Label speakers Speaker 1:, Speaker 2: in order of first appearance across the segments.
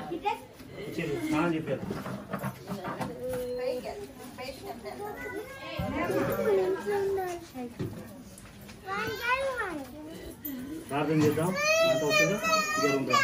Speaker 1: ఇచ్చేది స్నానం చెప్పారు ప్రార్థన చేద్దాం అంత వస్తుందా ఇద్దరు ఉంటాం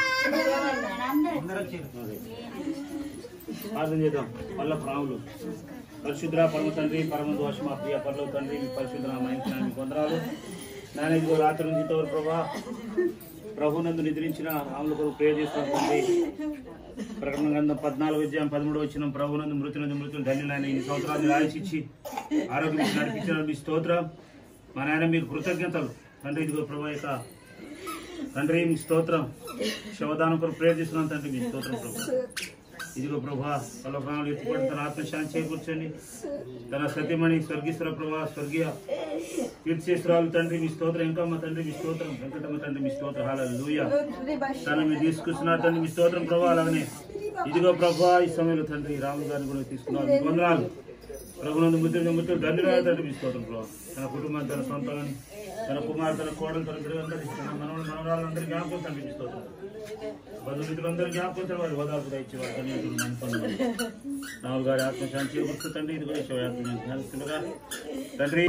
Speaker 1: అదే. ప్రార్థన చేద్దాం వల్ల ప్రాములు పరిశుద్ర పరమ తండ్రి పరమ దోష మా ప్రియ పర్లవ తండ్రి మీ పరిశుద్ర మహిళ కొందరాలు నాన్న ఇదిగో రాత్రి నుంచి ఇంతవరకు ప్రభా ప్రభునందు నిద్రించిన ఆమెల కొరకు ప్రేర్ చేస్తున్నటువంటి ప్రకటన గ్రంథం పద్నాలుగు అధ్యాయం పదమూడు వచ్చిన ప్రభునందు మృతునందు మృతులు ధన్యులైన ఈ సంవత్సరాన్ని రాయించి ఆరోగ్యం ఇచ్చి నడిపించిన మీ స్తోత్రం మా నాయన మీకు కృతజ్ఞతలు తండ్రి ఇదిగో ప్రభా యొక్క తండ్రి మీ స్తోత్రం శవదానం కొరకు ప్రేర్ చేస్తున్నాను తండ్రి మీ స్తోత్రం ప్రభా ఇదిగో ప్రభా వాళ్ళ ప్రాణాలు ఎత్తుపడి తన ఆత్మశాంతి చేకూర్చండి తన సత్యమణి స్వర్గీశ్వర ప్రభా స్వర్గీయ కీర్తిశ్వరాలు తండ్రి మీ స్తోత్రం ఇంకా మా తండ్రి మీ స్తోత్రం వెంకటమ్మ తండ్రి మీ స్తోత్రం హాలూయ తన మీరు తీసుకొస్తున్నారు తండ్రి మీ స్తోత్రం ప్రభా అలాగనే ఇదిగో ప్రభా ఈ సమయంలో తండ్రి రాము గారిని కూడా తీసుకున్నారు మీకు వందనాలు ప్రభునందు ముద్ర ముద్ర ధన్యవాదాలు తండ్రి మీ స్తోత్రం ప్రభా తన కుటుంబాన్ని తన సొంతాన్ని తన కుమారు తన కోడలు తన బిడ్డలందరినీ తన మనవడు మనవరాలందరూ జ్ఞాపకం తండ్రి మీ స్తోత్రం బంధుమిత్రులందరూ జ్ఞాపకం వారి హోదాలు కూడా ఇచ్చి వారి ధన్యవాదాలు అనుకున్నాను రాములు గారి ఆత్మశాంతి చేకూర్చుతండి ఇది కూడా శివయాత్ర ధ్యానిస్తుండగా తండ్రి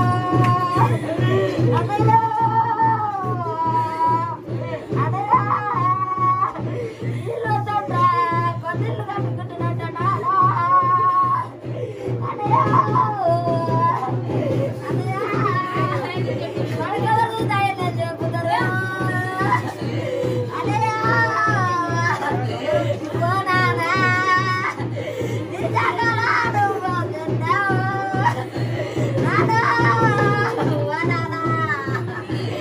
Speaker 2: Banana.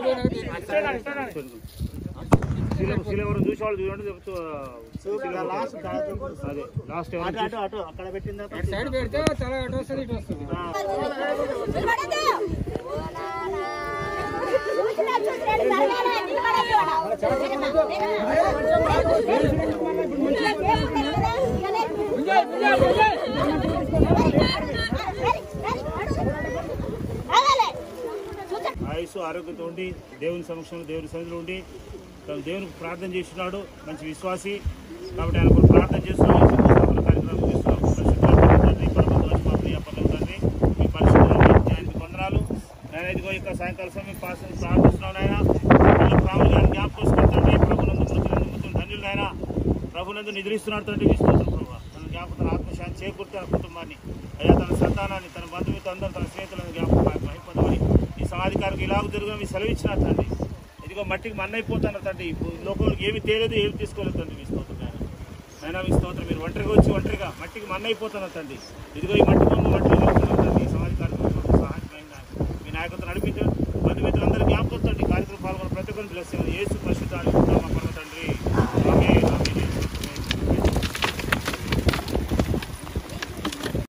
Speaker 1: శిల- శిల ఎవరు చూసేవాళ్ళు చూడండి చెప్తూ,
Speaker 2: లాస్ట్
Speaker 1: అదే లాస్ట్
Speaker 2: అటు
Speaker 1: ఎవరు
Speaker 2: అటు అటు అక్కడ పెట్టిందా
Speaker 3: సైడ్ పెడితే తల అటు వస్తుంది ఇటు వస్తుంది
Speaker 1: ఆయుసు ఆరోగ్యంతో ఉండి దేవుని సమక్షంలో దేవుని సన్నిధిలో ఉండి తను దేవునికి ప్రార్థన చేస్తున్నాడు మంచి విశ్వాసి కాబట్టి ఆయన కొరకు ప్రార్థన చేస్తున్నాం ఈ శుభ కార్యక్రమం చేస్తున్నాం పరిశుద్ధ తండ్రి పరమధ్వజ మా ప్రియ పర్లోక తండ్రి మీ పరిశుద్ధ ఆయనకి వందనాలు నేను ఇదిగో ఇక్కడ సాయంకాల సమయం పాస్ ప్రార్థిస్తున్నాను నాయన వాళ్ళ ప్రాములు గారిని జ్ఞాపకం చేసుకుని తండ్రి ప్రభునందు మృతులందు మృతులు ధన్యులు నాయన ప్రభునందు నిద్రిస్తున్నాడు తండ్రి విశ్వాసం ప్రభు తన జ్ఞాపకం ఆత్మశాంతి చేకూర్తే ఆ కుటుంబాన్ని అయ్యా తన సంతానాన్ని తన బంధువులతో అందరూ తన స్నేహితులను జ్ఞాపకం అయిపోతామని ఈ సమాధికారికి ఇలాగ తిరుగుగా మీ సెలవిచ్చిన తండ్రి ఇదిగో మట్టికి మన్నైపోతున్నారు తండ్రి ఇప్పుడు లోకంలోకి ఏమి తేలేదు ఏమి తీసుకోలేదు తండ్రి మీ స్తోత్రం నాయన. నాయన మీ స్తోత్రం మీరు ఒంటరిగా వచ్చి ఒంటరిగా మట్టికి మన్నైపోతున్నారు తండ్రి ఇదిగో ఈ మట్టి బొమ్మ మట్టిలో కలుగుతున్నారు తండ్రి ఈ సమాధి కార్యక్రమం సహాయమైన మీ నాయకత్వం నడిపించారు బంధుమిత్రులందరూ జ్ఞాపకం తండ్రి కార్యక్రమం పాల్గొన్న ప్రతి ఒక్కరిని బ్లెస్ ఏసు పరిశుద్ధాలు